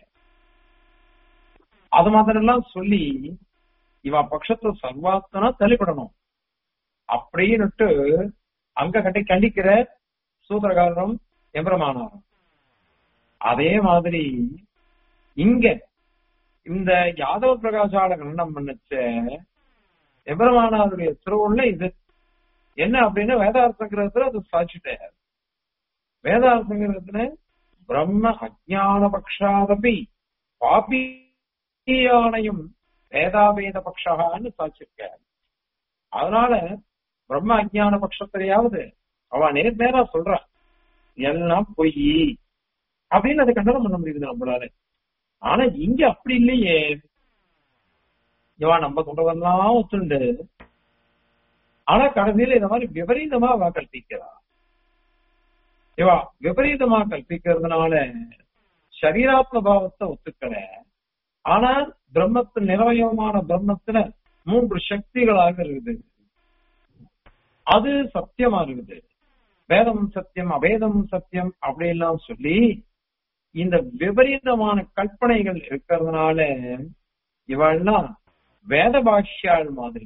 அது மாதிரி எல்லாம் சொல்லி இவ பட்சத்தை சர்வாத்தனா தள்ளிப்படணும் அப்படின்னுட்டு அங்க கட்டி கண்டிக்கிற சூத்திரகாரரும் எம்பிரமானாரும் அதே மாதிரி இங்க இந்த யாதவ பிரகாசால கண்ணம் பண்ணச்ச எம்பெருமானாருடைய திருவுள்ள இது என்ன அப்படின்னு வேதார்த்த கிரகத்துல அது சாட்சிட்டார் வேதார்த்த கிரகத்துல பிரம்ம அஜான பக்ஷாதபி பாபியானையும் வேதாவேத பக்ஷான்னு சாட்சிருக்கார் அதனால பிரம்ம அஜான பட்சத்திலேயாவது அவ நேர் நேரா சொல்றா எல்லாம் பொய் அப்படின்னு அதை கண்டனம் பண்ண முடியுது நம்மளால ஆனா இங்க அப்படி இல்லையே இவா நம்ம சொல்றதெல்லாம் ஒத்துண்டு ஆனா கடைசியில இந்த மாதிரி விபரீதமா அவ கல்பிக்கிறா இவா விபரீதமா கல்பிக்கிறதுனால சரீராத்ம பாவத்தை ஒத்துக்கல ஆனா பிரம்மத்து நிரவயமான பிரம்மத்துல மூன்று சக்திகளாக இருக்குது அது சத்தியமா இருக்குது வேதம் சத்தியம் அவேதம் சத்தியம் அப்படியெல்லாம் சொல்லி இந்த விபரீதமான கற்பனைகள் இருக்கிறதுனால இவள்லாம் வேத பாஷ்யாள் மாதிரி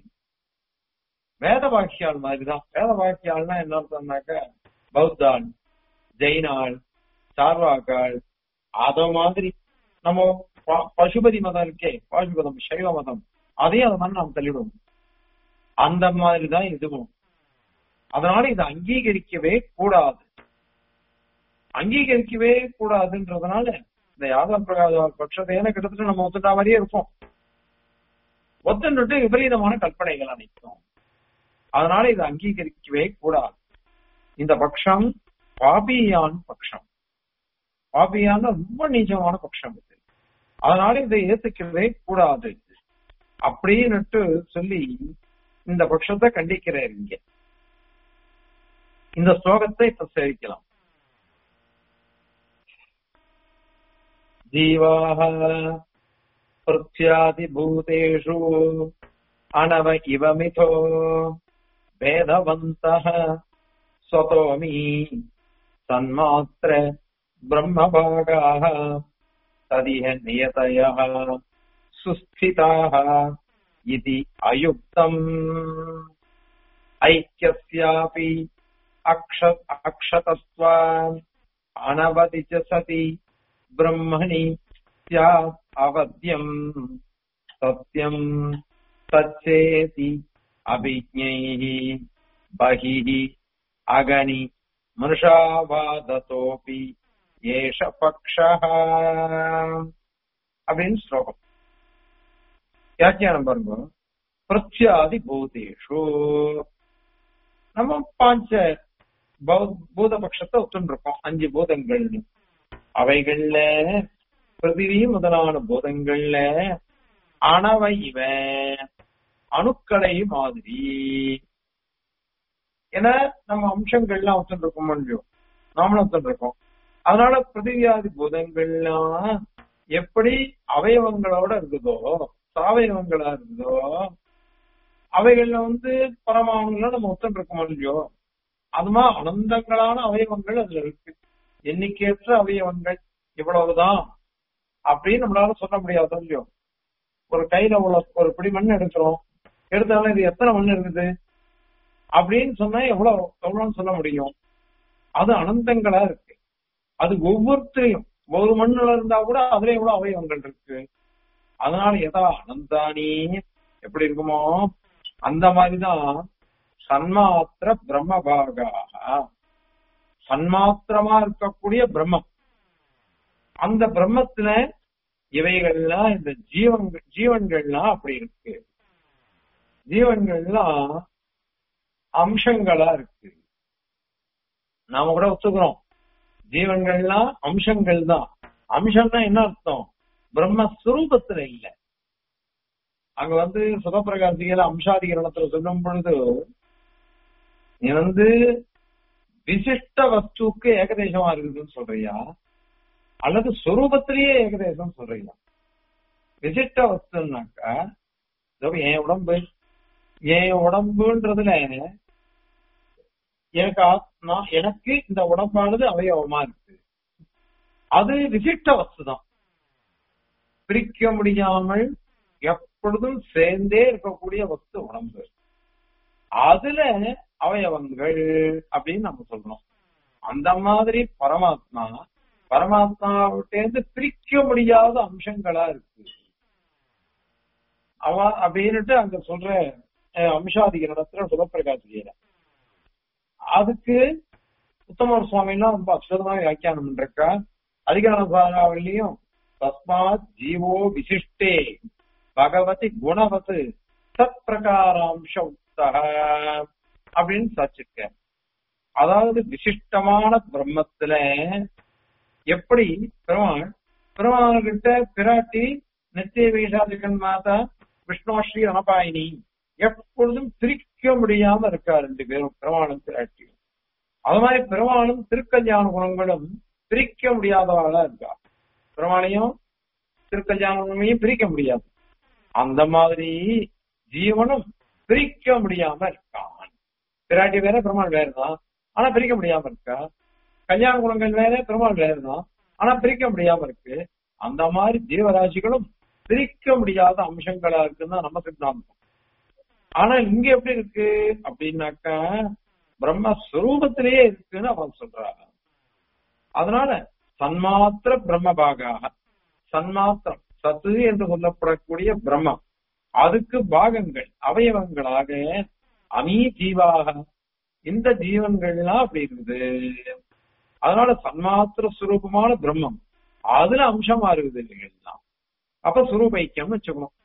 வேத பாஷ்யாள் மாதிரி தான் வேத பாஷ்யாள்னா என்ன சொன்னாக்க பௌத்தாள் ஜெயினாள் சார்வாக்காள் அத மாதிரி நம்ம ப- பசுபதி மதம் இருக்கே பாசுபதம் சைவ மதம் அதையும் அது மாதிரி நாம் தள்ளிடுவோம் அந்த மாதிரி தான் இதுவும் அதனால இதை அங்கீகரிக்கவே கூடாது அங்கீகரிக்கவே கூடாதுன்றதுனால இந்த யாதவ பிரகாத பட்சத்தை ஏன்னா கிட்டத்தட்ட நம்ம ஒத்துட்டா மாதிரியே இருப்போம் ஒத்துன்னுட்டு விபரீதமான கற்பனைகள் அனைத்தும் அதனால இதை அங்கீகரிக்கவே கூடாது இந்த பட்சம் பாபியான் பட்சம் பாபியான ரொம்ப நீச்சமான பட்சம் இது அதனால இதை ஏத்துக்கவே கூடாது அப்படின்னுட்டு சொல்லி இந்த பட்சத்தை கண்டிக்கிறார் இங்க இந்த ஸ்லோகத்தை இப்ப சேவிக்கலாம் ஜீவாக பிரத்யாதிபூதேஷு அனவ இவ மிதோ வேதவந்தः स्वतोमि सन्मात्र பிரம்மபாகாः ததிஹ நியதயः சுஸ்திதாः इति अयुक्तम् ऐक्यस्यापि अक्ष अक्षतस्त्वान् अनवधि च सति ब्रह्मणि स्यात् अवध्यम् सत्यम् तच्चेति अभिज्ञैः बहिः अगणि मनुषावादतोऽपि एष पक्षः அப்படின்னு ஸ்லோகம் வியாக்கியானம் பாருங்க பிரத்யாதி பூதேஷு நம்ம பாஞ்ச பௌ- பூத பட்சத்தை ஒத்துருக்கோம் அஞ்சு பூதங்கள்னு அவைகள்ல பிருதிவி முதலான பூதங்கள்ல அணவை இவன் அணுக்களை மாதிரி ஏன்னா நம்ம அம்சங்கள்லாம் ஒத்துருக்கோம் முடியும் நாமளும் ஒத்துருக்கோம் அதனால பிருத்திவியாதி பூதங்கள்லாம் எப்படி அவயவங்களோட இருக்குதோ சாவயவங்களா இருக்குதோ அவைகள்ல வந்து பரமாணுல நம்ம ஒத்தன் இருக்க இல்லையோ அதுமா அனந்தங்களான அவயவங்கள் அதுல இருக்கு எண்ணிக்கையற்ற அவயவங்கள் இவ்வளவுதான் அப்படின்னு நம்மளால சொல்ல முடியாது இல்லையோ ஒரு கையில உள்ள ஒரு பிடி மண் எடுக்கிறோம் எடுத்தாலும் இது எத்தனை மண் இருக்குது அப்படின்னு சொன்னா எவ்வளவு எவ்வளவுன்னு சொல்ல முடியும் அது அனந்தங்களா இருக்கு அது ஒவ்வொருத்தரையும் ஒரு மண்ணுல இருந்தா கூட அதுல எவ்வளவு அவயவங்கள் இருக்கு அதனால எதா அனந்தானி எப்படி இருக்குமோ அந்த மாதிரிதான் சன்மாத்திர பிரம்மபாகா சன்மாத்திரமா இருக்கக்கூடிய பிரம்மம் அந்த பிரம்மத்துல இவைகள்லாம் இந்த ஜீவன்கள் ஜீவன்கள்லாம் அப்படி இருக்கு ஜீவன்கள்லாம் அம்சங்களா இருக்கு நாம கூட ஒத்துக்கிறோம் ஜீவன்கள்லாம் அம்சங்கள் தான் அம்சம்னா என்ன அர்த்தம் பிரம்மஸ்வரூபத்துல இல்ல அங்க வந்து சுகப்பிரகாசிகள அம்சாதிகரணத்துல சொல்லும் பொழுது நீ வந்து விசிஷ்ட வஸ்துக்கு ஏகதேசமா இருக்குதுன்னு சொல்றியா அல்லது சொரூபத்திலேயே ஏகதேசம் சொல்றியா விசிஷ்ட வஸ்துனாக்கா இதோ என் உடம்பு என் உடம்புன்றதுல எனக்கு ஆத்மா எனக்கு இந்த உடம்பானது அவயவமா இருக்கு அது விசிஷ்ட வஸ்து தான் பிரிக்க முடியாமல் எப்பொழுதும் சேர்ந்தே இருக்கக்கூடிய வஸ்து உடம்பு அதுல அவயவங்கள் அப்படின்னு நம்ம சொல்றோம் அந்த மாதிரி பரமாத்மா பரமாத்மாவிட்டேந்து பிரிக்க முடியாத அம்சங்களா இருக்கு அவ அப்படின்னுட்டு அங்க சொல்ற அஹ், அம்சாதிகரணத்துல சுகப்பிரகாசிரியர் அதுக்கு உத்தமர் சுவாமிலாம் ரொம்ப அற்புதமா வியாக்கியானம் பண்றக்கா அதிகார சாராவிலையும் தஸ்மாத் ஜீவோ விசிஷ்டே பகவதி குணவத்து சத் பிரகாராம்ச உத்தக அப்படின்னு சாச்சிருக்க அதாவது விசிஷ்டமான பிரம்மத்துல எப்படி பெருமாள் பெருமாள் கிட்ட பிராட்டி நித்திய வீஷாதிகன் மாதா விஷ்ணுஸ்ரீ ரணபாயினி எப்பொழுதும் பிரிக்க முடியாம இருக்கா ரெண்டு பேரும் பெருமாளும் பிராட்டியும் அது மாதிரி பெருமாளும் திருக்கல்யாண குணங்களும் பிரிக்க முடியாதவாளா இருக்கா பெருமாளையும் திருக்கல்யாண குணங்களையும் பிரிக்க முடியாது அந்த மாதிரி ஜீவனும் பிரிக்க முடியாம இருக்கான் பிராட்டி வேற பெருமாள் வேறதான் ஆனா பிரிக்க முடியாம இருக்கா கல்யாண குணங்கள் வேற பெருமாள் வேறதான் ஆனா பிரிக்க முடியாம இருக்கு அந்த மாதிரி ஜீவராசிகளும் பிரிக்க முடியாத அம்சங்களா இருக்குன்னு தான் நம்ம சித்தாந்தம் ஆனா இங்க எப்படி இருக்கு அப்படின்னாக்கா பிரம்மஸ்வரூபத்திலேயே இருக்குன்னு அவன் சொல்றாங்க அதனால சன்மாத்திர பிரம்மபாகாக சன்மாத்திரம் சத்து என்று சொல்லப்படக்கூடிய பிரம்மம் அதுக்கு பாகங்கள் அவயவங்களாக அமீ ஜீவாக இந்த ஜீவன்கள்லாம் அப்படி இருக்குது அதனால சன்மாத்திர சுரூபமான பிரம்மம் அதுல அம்சமா இருக்குது இல்லைங்களா அப்ப சுரூபைக்கியம்னு வச்சுக்கணும்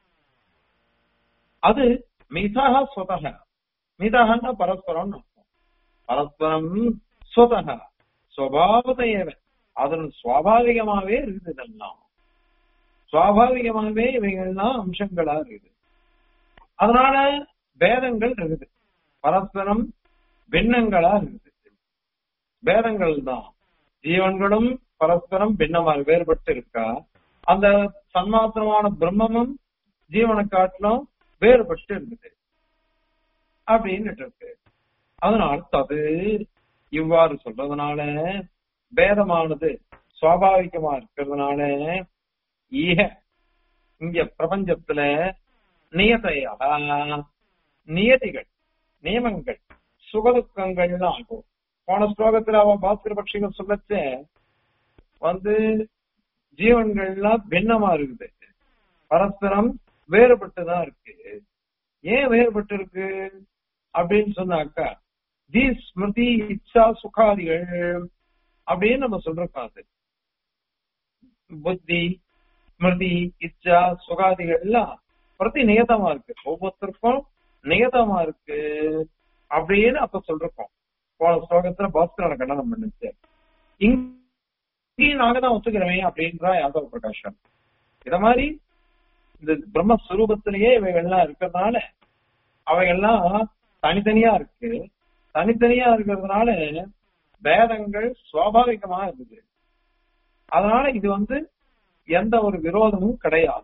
அது மிதக ஸ்வதக மிதகன்னா பரஸ்பரம் அர்த்தம் பரஸ்பரம் ஸ்வதக சுவாவதையவ அதன் சுவாபாவிகமாவே இருக்குது இதெல்லாம் சுவாபாவிகமாகவே இவைகள்லாம் அம்சங்களா இருக்குது அதனால பேதங்கள் இருக்குது பரஸ்பரம் பின்னங்களா இருக்குது பேதங்கள் தான் ஜீவன்களும் பரஸ்பரம் பின்னமாக வேறுபட்டு இருக்கா அந்த சன்மாத்திரமான பிரம்மமும் ஜீவனை காட்டிலும் வேறுபட்டு இருக்குது அப்படின்னு இருக்கு அதனால் அது இவ்வாறு சொல்றதுனால பேதமானது சுவாபாவிகமா இருக்கிறதுனால ஈக இங்க பிரபஞ்சத்துல நியதையா நியதிகள் நியமங்கள் சுகதுக்கங்கள்லாம் ஆகும் போன ஸ்லோகத்துல அவ பாஸ்கர பட்சிகள் சொல்லச்ச வந்து ஜீவன்கள்லாம் பின்னமா இருக்குது பரஸ்பரம் வேறுபட்டுதான் இருக்கு ஏன் வேறுபட்டு இருக்கு அப்படின்னு சொன்னாக்கா தி ஸ்மிருதி இச்சா சுகாதிகள் அப்படின்னு நம்ம சொல்றோம் அது புத்தி ஸ்மிருதி இச்சா சுகாதிகள் எல்லாம் பிரதி நியதமா இருக்கு ஒவ்வொருத்தருக்கும் நியதமா இருக்கு அப்படின்னு அப்ப சொல்றோம் போன ஸ்லோகத்துல பாஸ்கரனை கண்டனம் பண்ணுச்சு இங்கேயும் நாங்க தான் ஒத்துக்கிறோமே அப்படின்றா யாதவ பிரகாஷம் இத மாதிரி இந்த பிரம்மஸ்வரூபத்திலேயே இவைகள்லாம் இருக்கிறதுனால அவைகள்லாம் தனித்தனியா இருக்கு தனித்தனியா இருக்கிறதுனால வேதங்கள் சுவாபாவிகமா இருக்குது அதனால இது வந்து எந்த ஒரு விரோதமும் கிடையாது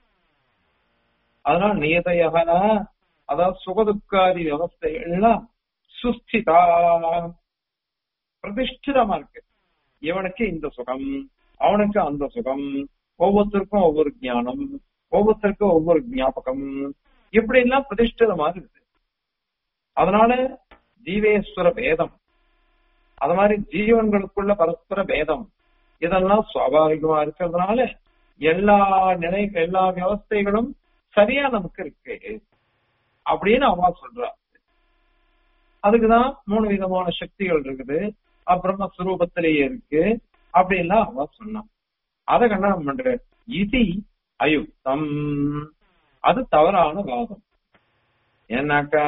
அதனால நியதையாக அதாவது சுகதுக்காதி வியவஸ்தைகள்லாம் சுஸ்திதா பிரதிஷ்டிதமா இருக்கு இவனுக்கு இந்த சுகம் அவனுக்கு அந்த சுகம் ஒவ்வொருத்தருக்கும் ஒவ்வொரு ஞானம் ஒவ்வொருத்தருக்கும் ஒவ்வொரு ஞாபகம் இப்படி எல்லாம் பிரதிஷ்டிதமா இருக்குது அதனால ஜீவேஸ்வர பேதம் அது மாதிரி ஜீவன்களுக்குள்ள பரஸ்பர பேதம் இதெல்லாம் சுவாபாவிகமா இருக்கிறதுனால எல்லா நிலை எல்லா வியவஸ்தைகளும் சரியா நமக்கு இருக்கு அப்படின்னு அவா சொல்றா அதுக்குதான் மூணு விதமான சக்திகள் இருக்குது அப்புறமா சுரூபத்திலேயே இருக்கு அப்படின்லாம் அவ சொன்னான் அதை கண்டனம் பண்ற இது அயுக்தம் அது தவறான வாதம் ஏன்னாக்கா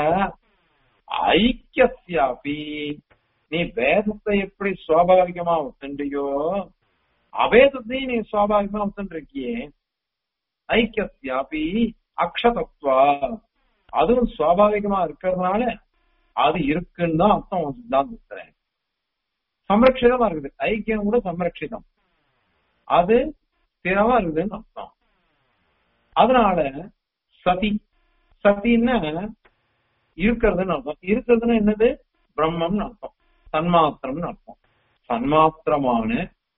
ஐக்கியசியாபி நீ வேதத்தை எப்படி சுவாபாவிகமா ஒத்துண்டியோ அவேதத்தையும் நீ சுவாபாவிகமா ஒத்துண்டிருக்கியே ஐக்கியசியாபி அக்ஷதத்வா அதுவும் சுவாபாவிகமா இருக்கிறதுனால அது இருக்குன்னு தான் அர்த்தம் உன் சித்தாந்தத்துல சம்ரட்சிதமா இருக்குது ஐக்கியம் கூட சம்ரட்சிதம் அது ஸ்திரமா இருக்குதுன்னு அர்த்தம் அதனால சதி சதின்னா இருக்கிறதுன்னு அர்த்தம் இருக்கிறதுன்னா என்னது பிரம்மம்னு அர்த்தம் தன்மாத்திரம்னு அர்த்தம் தன்மாத்திரமான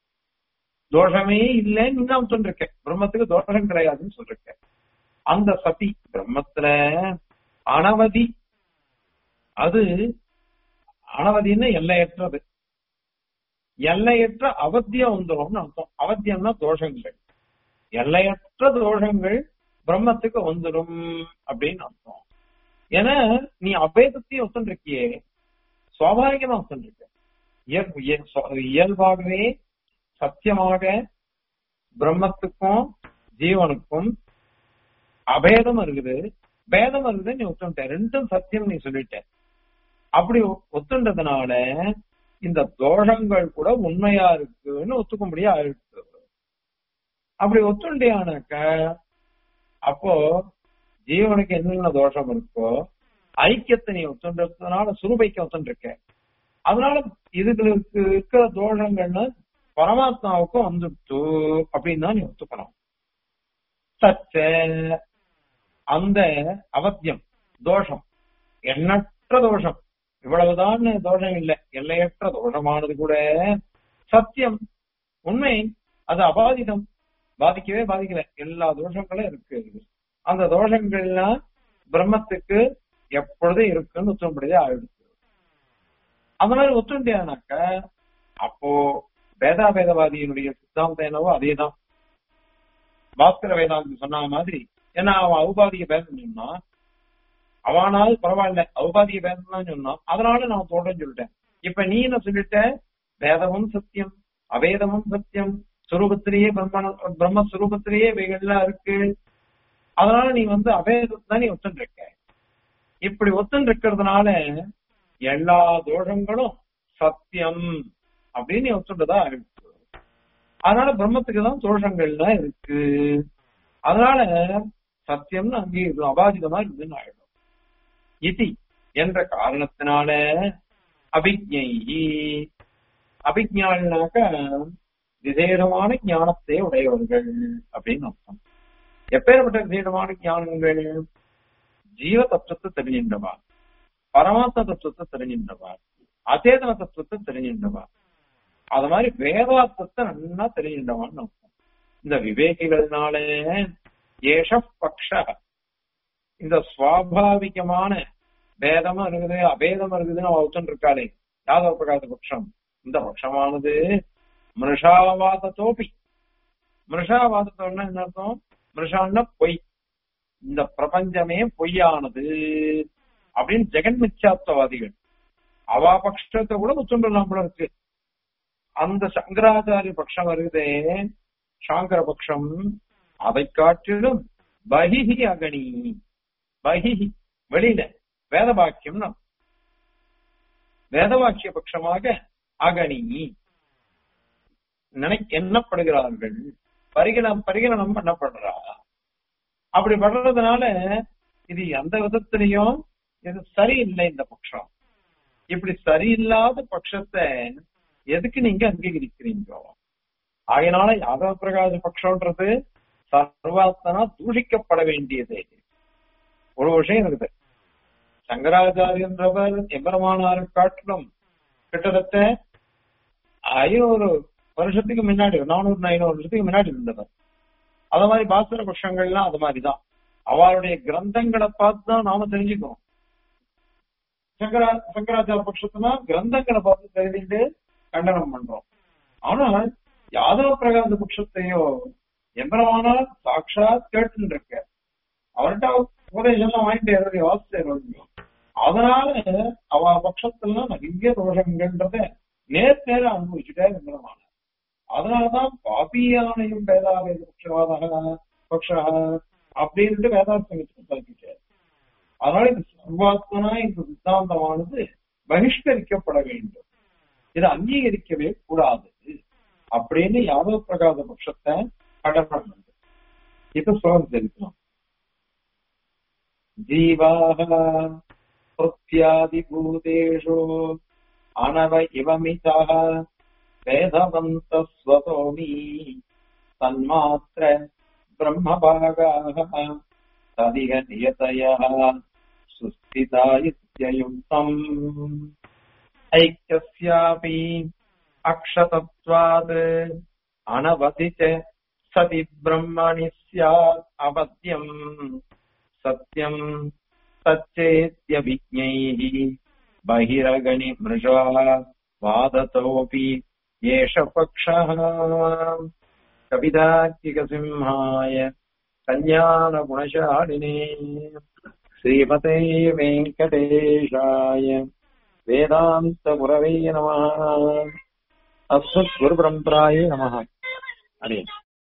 தோஷமே இல்லைன்னு நான் சொல்லிருக்கேன் பிரம்மத்துக்கு தோஷம் கிடையாதுன்னு சொல்லிருக்கேன் அந்த சதி பிரம்மத்துல அனவதி அது அனவதின்னு எல்லையற்றது எல்லையற்ற அவத்தியம் வந்துடும்னு அர்த்தம் அவத்தியம்னா தோஷங்கள் எல்லையற்ற தோஷங்கள் பிரம்மத்துக்கு வந்துடும் அப்படின்னு அர்த்தம் ஏன்னா நீ அபேதத்தையும் ஒத்துருக்கியே சுவாபாவிகமா ஒத்துருக்க இயல்பாகவே சத்தியமாக பிரம்மத்துக்கும் ஜீவனுக்கும் அபேதம் இருக்குது பேதம் இருக்குது நீ ஒத்துட்ட ரெண்டும் சத்தியம் நீ சொல்லிட்ட அப்படி ஒத்துண்டதுனால இந்த தோஷங்கள் கூட உண்மையா இருக்குன்னு ஒத்துக்கும்படியா இருக்கு அப்படி ஒத்துண்டியானாக்க அப்போ ஜீவனுக்கு என்னென்ன தோஷம் இருக்கோ ஐக்கியத்தை நீ ஒத்துன்றதுனால சுரூபைக்க ஒத்துருக்க அதனால இதுகளுக்கு இருக்கிற தோஷங்கள்னு பரமாத்மாவுக்கும் வந்துட்டு அப்படின்னு தான் நீ ஒத்துக்கணும் சச்ச அந்த அவத்தியம் தோஷம் எண்ணற்ற தோஷம் இவ்வளவுதான் தோஷம் இல்லை எல்லையற்ற தோஷமானது கூட சத்தியம் உண்மை அது அபாதிதம் பாதிக்கவே பாதிக்கல எல்லா தோஷங்களும் இருக்கு அந்த தோஷங்கள்லாம் பிரம்மத்துக்கு எப்பொழுதும் இருக்குன்னு ஒத்தும்படியே ஆயிடுச்சு அந்த மாதிரி ஒத்துண்டியானாக்க அப்போ வேதாபேதவாதியினுடைய சித்தாந்தம் என்னவோ அதேதான் பாஸ்கர வேதாந்தி சொன்ன மாதிரி ஏன்னா அவன் ஔபாதிக பேதம் சொன்னான் அவனால் பரவாயில்ல ஔபாதிக பேதம் தான் சொன்னான் அதனால நான் சொல்றேன்னு சொல்லிட்டேன் இப்ப நீ என்ன சொல்லிட்ட வேதமும் சத்தியம் அவேதமும் சத்தியம் சுரூபத்திலேயே பிரம்ம பிரம்மஸ்வரூபத்திலேயே இவைகள்லாம் இருக்கு அதனால நீ வந்து அபேதத்தை தான் நீ ஒத்துன்னு இருக்க இப்படி ஒத்துன்னு இருக்கிறதுனால எல்லா தோஷங்களும் சத்தியம் அப்படின்னு நீ ஒத்துண்டதா இருக்கு அதனால பிரம்மத்துக்கு தான் தோஷங்கள்லாம் இருக்கு அதனால சத்தியம்னு அங்கே அபாதிதமா இருக்குதுன்னு ஆயிடும் இதி என்ற காரணத்தினால அபிஜை அபிஜானாக்க விசேடமான ஞானத்தை உடையவர்கள் அப்படின்னு அர்த்தம் எப்பேற்பட்ட விசேடமான ஞானங்கள் ஜீவ தத்துவத்தை தெரிஞ்சின்றவா பரமாத்ம தத்துவத்தை தெரிஞ்சின்றவா அச்சேதன தத்துவத்தை தெரிஞ்சின்றவா அது மாதிரி வேதார்த்தத்தை நல்லா தெரிகின்றவன் இந்த விவேகிகள்னாலே ஏஷ பக்ஷ இந்த சுவாபாவிகமான பேதமும் இருக்குது அபேதம் இருக்குதுன்னு ஒருத்தன் இருக்காளே யாதவ பிரகாச பட்சம் இந்த பட்சமானது மிருஷாவாத தோப்பி மிருஷாவாதத்தோட என்ன அர்த்தம் மிருஷான்னா பொய் இந்த பிரபஞ்சமே பொய்யானது அப்படின்னு ஜெகன் மிச்சாத்வவாதிகள் அவா பட்சத்தை கூட ஒத்துண்டலாம் போல இருக்கு அந்த சங்கராச்சாரிய பட்சம் வருதே சாங்கர பட்சம் அதை காட்டிலும் பகிஹி அகணி பகிஹி வெளியில வேதவாக்கியம் வேதவாக்கிய பட்சமாக அகணி நினை எண்ணப்படுகிறார்கள் பரிகணம் பரிகணனம் பண்ணப்படுறா அப்படி பண்றதுனால இது எந்த விதத்திலையும் இது சரியில்லை இந்த பட்சம் இப்படி சரியில்லாத பட்சத்தை எதுக்கு நீங்க அங்கீகரிக்கிறீங்க ஆகையினால யாதவ பிரகாச பட்சம்ன்றது சர்வாத்தனா தூஷிக்கப்பட வேண்டியது ஒரு விஷயம் இருக்குது சங்கராச்சாரியன்றவர் எம்பெருமானாரை காட்டிலும் கிட்டத்தட்ட ஐநூறு வருஷத்துக்கு முன்னாடி நானூறு ஐநூறு வருஷத்துக்கு முன்னாடி இருந்தவர் அத மாதிரி பாஸ்கர பட்சங்கள்லாம் அது மாதிரிதான் அவருடைய கிரந்தங்களை பார்த்து தான் நாம தெரிஞ்சுக்கணும் சங்கரா சங்கராச்சார பட்சத்துனா கிரந்தங்களை பார்த்து தெரிஞ்சுட்டு கண்டனம் பண்றோம் ஆனால் யாதவ பிரகாச பட்சத்தையோ எம்பெருமானால் சாட்சாத் கேட்டு இருக்க அவர்கிட்ட உபதேசம் எல்லாம் வாங்கிட்டு எழுதி வாசிச்சு அதனால அவ பட்சத்துல நிறைய தோஷங்கள்ன்றத நேர் நேர அனுபவிச்சுட்டே எம்பெருமான அதனாலதான் பாபியானையும் வேதாவேத பட்சவாதக பக்ஷ அப்படின்ட்டு வேதார்த்தம் கல்பிச்சார் அதனால இந்த சர்வாத்மனா இந்த சித்தாந்தமானது பகிஷ்கரிக்கப்பட வேண்டும் இதை அங்கீகரிக்கவே கூடாது அப்படின்னு யாதவ பிரகாச பட்சத்தை கடனம் இப்ப சுகம் தெரிவிக்கலாம் ஜீவாக பிரத்யாதிபூதேஷு அனவ இவமிதः வேதவந்தஸ்வதோமி தன்மாத்திர பிரம்மபாகாः ததிக நியதயः சுஸ்திதா இத்யயுக்தம் ஐக்கியஸ்யாபி அக்ஷதத்வாத் அனவதி ச சதி பிரம்மணி ஸ்யாத் அவத்யம் சத்யம் सच्चेत्यभिज्ञैः बहिरगणि मृषा वादतोऽपि एष पक्षः कविदार्किकसिंहाय कल्याणगुणशालिने श्रीमते वेङ्कटेशाय वेदान्तगुरवे नमः अस्मद्गुरुपरम्परायै नमः हरे